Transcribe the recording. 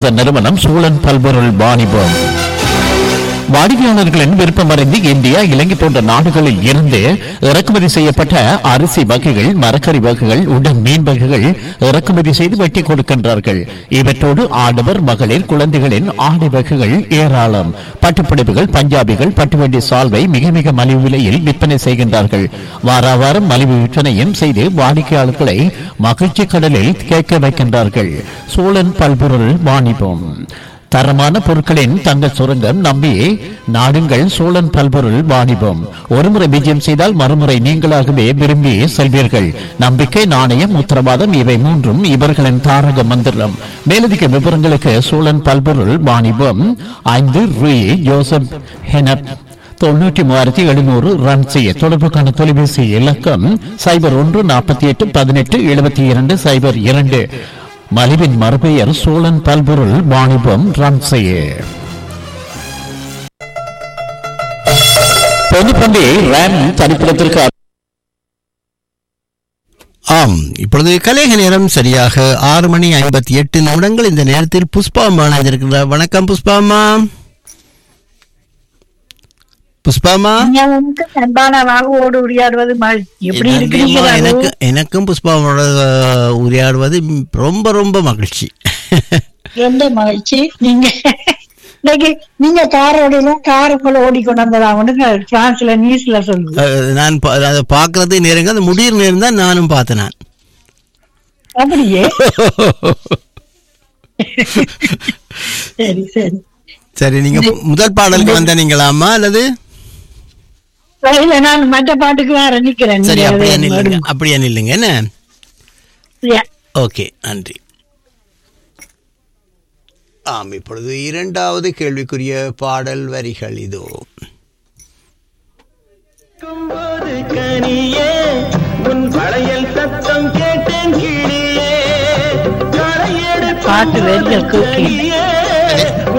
தொழில்நுட்ப நிறுவனம் சூழன் பல்பொருள் வாணிபம் வாடிக்கையாளர்களின் விருப்பமறிந்து இந்தியா இலங்கை போன்ற நாடுகளில் இருந்து இறக்குமதி செய்யப்பட்ட அரிசி வகைகள் மரக்கறி வகைகள் உடன் மீன் வகைகள் இறக்குமதி செய்து வெட்டி கொடுக்கின்றார்கள் இவற்றோடு ஆடவர் மகளிர் குழந்தைகளின் ஆடை வகைகள் ஏராளம் பட்டுப்புடவைகள் பஞ்சாபிகள் பட்டுவண்டி சால்வை மிக மிக மலிவு விலையில் விற்பனை செய்கின்றார்கள் வாரா வாரம் மலிவு விற்பனையும் செய்து வாடிக்கையாளர்களை மகிழ்ச்சி கடலில் கேட்க வைக்கின்றார்கள் சோழன் பல்பொருள் வாணிபம் தரமான பொருட்களின் தங்கள் சுரங்கம் நம்பி நாடுங்கள் சோழன் பல்பொருள் வாணிபம் ஒருமுறை விஜயம் செய்தால் மறுமுறை நீங்களாகவே விரும்பி செல்வீர்கள் நம்பிக்கை நாணயம் உத்தரவாதம் இவை மூன்றும் இவர்களின் தாரக மந்திரம் மேலதிக விவரங்களுக்கு சோழன் பல்பொருள் வாணிபம் ஐந்து ரூ ஜோசப் ஹெனப் தொண்ணூற்றி மூவாயிரத்தி எழுநூறு ரன் செய்ய தொடர்புக்கான தொலைபேசி இலக்கம் சைபர் ஒன்று நாற்பத்தி எட்டு பதினெட்டு எழுபத்தி இரண்டு சைபர் இரண்டு மலிவின் மறுபெயர் சோழன் பல்பொருள் வாணிபம் ரன் செய்ய பொதுப்பண்டி ரேம் தனிப்பிடத்திற்கு ஆம் இப்பொழுது கலேக நேரம் சரியாக ஆறு மணி ஐம்பத்தி எட்டு நிமிடங்கள் இந்த நேரத்தில் புஷ்பா இணைந்திருக்கிறார் வணக்கம் புஷ்பாமா புஷ்பாமா எனக்கு அன்பான வாகுவோடு உரையாடுவது மகிழ்ச்சி எப்படி நன்றி இருக்கிறீங்க அம்மா. ராகு? எனக்கு எனக்கும் புஷ்பாவோட அஹ், உரையாடுவது ம், ரொம்ப ரொம்ப மகிழ்ச்சி எந்த மகிழ்ச்சி நீங்க இன்னைக்கு நீங்க காரோட காருக்குள்ள ஓடிக்கொண்டு வந்ததாங்க பிரான்ஸ்ல நியூஸ்ல சொல்லுது அஹ், நான் பா- அதை பார்க்கறது நேரங்க அந்த முடியிற நேரம் தான் நானும் பார்த்தேன் நான் அப்படியே சரி சரி சரி நீங்க முதல் பாடலுக்கு வந்தீங்களாமா அல்லது இல்ல நான் மற்ற பாட்டுக்கு வேற நிக்கிறேன் சரி நீங்க அப்படியே அதை நில்லுங்க நடுங்க. அப்படியே நில்லுங்க என்ன சரியா? ஓகே நன்றி ஆம் இப்பொழுது இரண்டாவது கேள்விக்குரிய பாடல் வரிகள் இதோ இருக்கும்போது கனியே உன் வளையல் சத்தம் கேட்டேன் கிளியே கரையெடுக்கும் பாட்டு வரிகள் கேட்கிறேன். கனியே